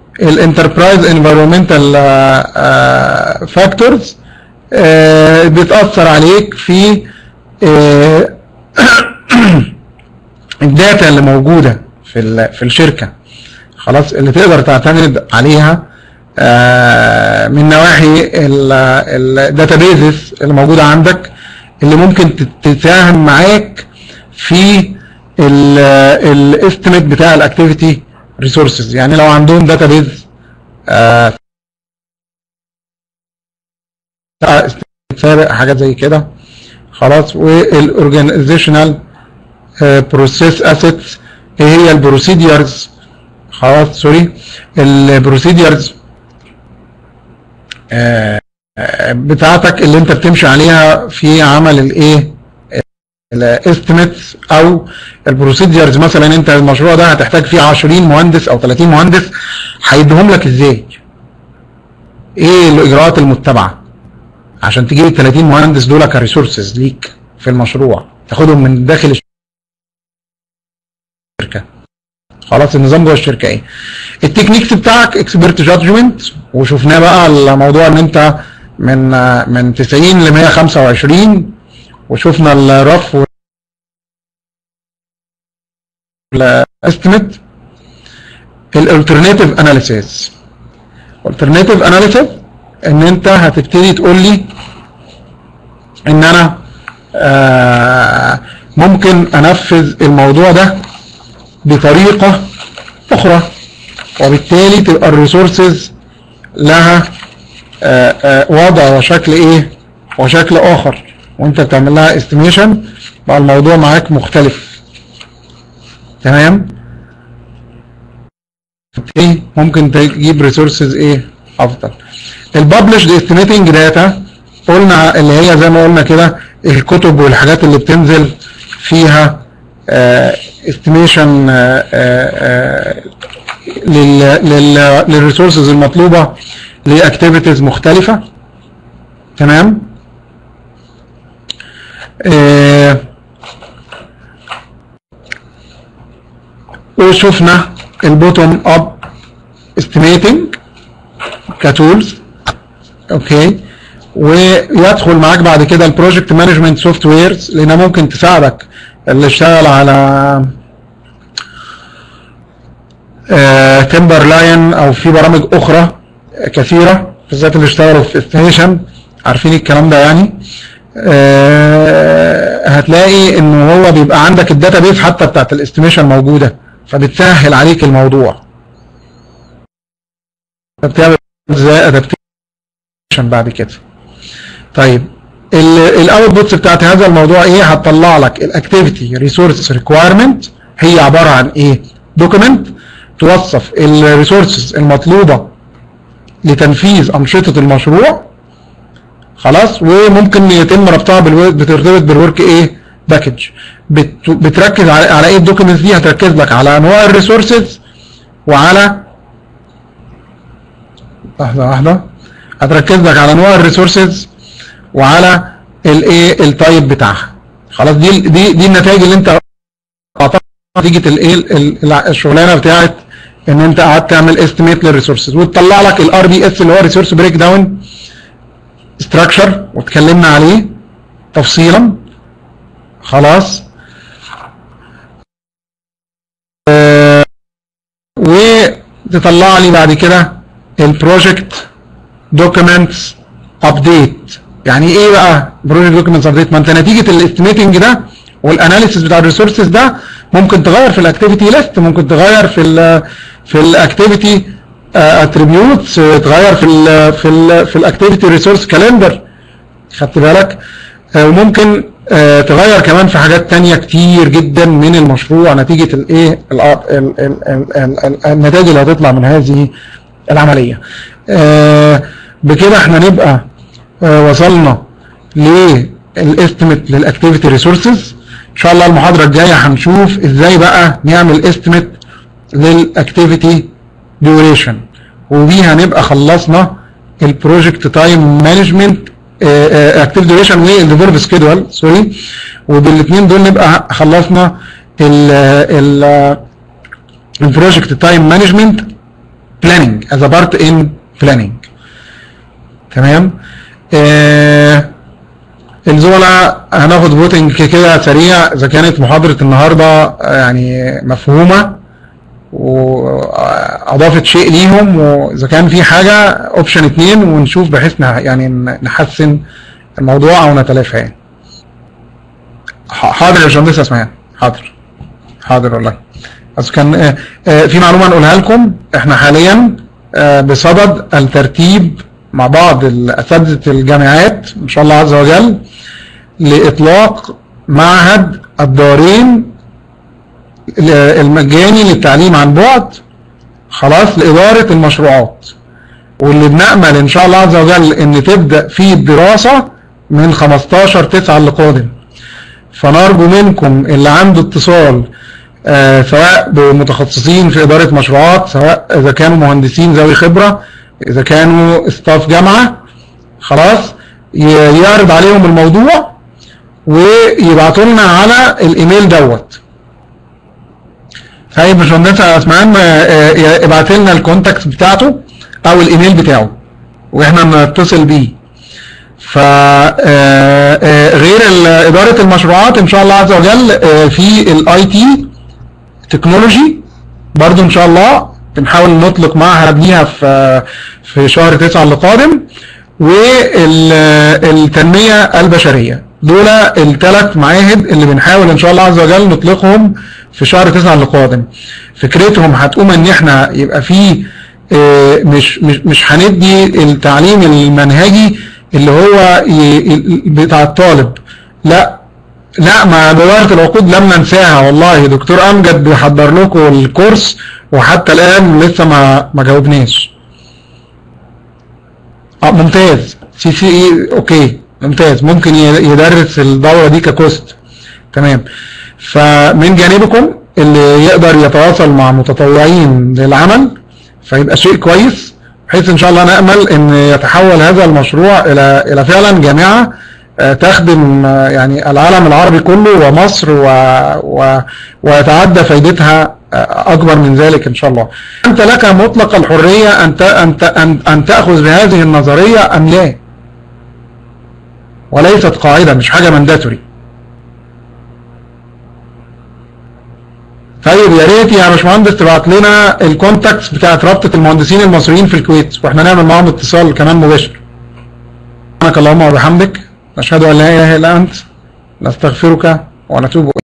الانتربرايز انفيرومنتال فاكتورز بتاثر عليك في آه، الداتا اللي موجوده في ال- في الشركه خلاص اللي تقدر تعتمد عليها آه، من نواحي الداتابيزز اللي موجوده عندك اللي ممكن تت- تساهم معاك في الاستيميت بتاع الاكتيفيتي ريسورسز يعني لو عندهم داتابيز سابق حاجات زي كده خلاص والاورجانيزيشنال بروسيس اسيتس ايه هي البروسيديرز خلاص سوري البروسيديرز بتاعتك اللي انت بتمشي عليها في عمل الايه الاستيميتس او البروسيديرز مثلا انت المشروع ده هتحتاج فيه 20 مهندس او 30 مهندس هيديهم لك ازاي ايه الاجراءات المتبعه عشان تجيب ال 30 مهندس دول كريسورسز ليك في المشروع تاخدهم من داخل الشركه خلاص النظام جوه الشركه ايه التكنيكس بتاعك اكسبرت جادجمنت وشفناه بقى الموضوع ان انت من من 90 ل 125 وشفنا الرف والاستيميت الالترناتيف اناليسيس الالترناتيف اناليسيس ان انت هتبتدي تقول لي ان انا آه ممكن انفذ الموضوع ده بطريقه اخرى وبالتالي تبقى الريسورسز لها آه آه وضع وشكل ايه وشكل اخر وانت بتعمل لها استيميشن بقى الموضوع معاك مختلف تمام ايه ممكن تجيب ريسورسز ايه افضل الببلشد استيميتنج داتا قلنا اللي هي زي ما قلنا كده الكتب والحاجات اللي بتنزل فيها استيميشن للريسورسز المطلوبه لاكتيفيتيز مختلفه تمام آه وشفنا البوتوم اب استيميتنج كتولز اوكي ويدخل معاك بعد كده البروجكت مانجمنت سوفت ويرز لانها ممكن تساعدك اللي اشتغل على تمبر لاين او في برامج اخرى كثيره بالذات اللي اشتغلوا في استيشن عارفين الكلام ده يعني أه هتلاقي ان هو بيبقى عندك الداتا بيس حتى بتاعت الاستيميشن موجوده فبتسهل عليك الموضوع فبتعمل ازاي ادابتيشن بعد كده طيب الاوتبوتس بتاعت هذا الموضوع ايه هتطلع لك الاكتيفيتي ريسورس ريكوايرمنت هي عباره عن ايه دوكيمنت توصف الريسورسز المطلوبه لتنفيذ انشطه المشروع خلاص وممكن يتم ربطها بالورك بترتبط بالورك ايه باكج بت بتركز على على ايه الدوكيومنتس دي هتركز لك على انواع الريسورسز وعلى لحظه واحده هتركز لك على انواع الريسورسز وعلى الايه التايب بتاعها خلاص دي دي دي النتائج اللي انت قطعت نتيجه الايه الشغلانه بتاعت ان انت قعدت تعمل استيميت للريسورسز وتطلع لك الار بي اس اللي هو ريسورس بريك داون ستراكشر واتكلمنا عليه تفصيلا خلاص آه وتطلع لي بعد كده البروجكت دوكيومنتس ابديت يعني ايه بقى بروجكت دوكيومنتس ابديت ما انت نتيجه الاستيميتنج ده والاناليسيس بتاع الريسورسز ده ممكن تغير في الاكتيفيتي ليست ممكن تغير في ال في الاكتيفيتي اتريبيوتس تغير في ال في ال في الاكتيفيتي ريسورس كالندر خدت بالك وممكن تغير كمان في حاجات تانية كتير جدا من المشروع نتيجة الايه النتائج اللي هتطلع من هذه العملية بكده احنا نبقى وصلنا للاستيميت للاكتيفيتي ريسورسز ان شاء الله المحاضرة الجاية هنشوف ازاي بقى نعمل استيميت للاكتيفيتي ديوريشن وبيها نبقى خلصنا البروجكت تايم مانجمنت اكتيف ديوريشن والديفلوب سكيدول سوري وبالاثنين دول نبقى خلصنا ال ال البروجكت تايم مانجمنت planning as a part in planning تمام آه الزملاء هناخد فوتنج كده سريع اذا كانت محاضرة النهاردة يعني مفهومة واضافت شيء ليهم واذا كان في حاجة اوبشن اتنين ونشوف بحيث يعني نحسن الموضوع او نتلافى يعني حاضر يا باشمهندس اسماعيل حاضر حاضر والله بس كان في معلومة نقولها لكم احنا حاليا بصدد الترتيب مع بعض اساتذه الجامعات ان شاء الله عز وجل لاطلاق معهد الدارين المجاني للتعليم عن بعد خلاص لاداره المشروعات واللي بنامل ان شاء الله عز وجل ان تبدا فيه الدراسه من 15 9 اللي قادم فنرجو منكم اللي عنده اتصال آه سواء بمتخصصين في اداره مشروعات سواء اذا كانوا مهندسين ذوي خبره اذا كانوا استاف جامعه خلاص يعرض عليهم الموضوع ويبعتوا لنا على الايميل دوت طيب باشمهندس اسمعان ابعت لنا الكونتاكت بتاعته او الايميل بتاعه واحنا نتصل بيه ف غير اداره المشروعات ان شاء الله عز وجل في الاي تي تكنولوجي برضو ان شاء الله بنحاول نطلق معهد ليها في في شهر 9 اللي قادم والتنميه البشريه دول الثلاث معاهد اللي بنحاول ان شاء الله عز وجل نطلقهم في شهر 9 اللي قادم فكرتهم هتقوم ان احنا يبقى في مش مش مش هندي التعليم المنهجي اللي هو بتاع الطالب لا لا ما دورة العقود لم ننساها والله دكتور امجد بيحضر لكم الكورس وحتى الان لسه ما ما جاوبناش اه ممتاز سي سي اي اوكي ممتاز ممكن يدرس الدوره دي ككوست تمام فمن جانبكم اللي يقدر يتواصل مع متطوعين للعمل فيبقى شيء كويس بحيث ان شاء الله نامل ان يتحول هذا المشروع الى الى فعلا جامعه تخدم يعني العالم العربي كله ومصر و... و... ويتعدى فائدتها اكبر من ذلك ان شاء الله. انت لك مطلق الحريه ان ت... ان ت... ان, أن تاخذ بهذه النظريه ام لا. وليست قاعده مش حاجه مانداتوري. طيب يا ريت يا باشمهندس تبعت لنا الكونتاكتس بتاعت رابطه المهندسين المصريين في الكويت واحنا نعمل معاهم اتصال كمان مباشر. سبحانك اللهم وبحمدك نشهد ان لا اله الا انت نستغفرك ونتوب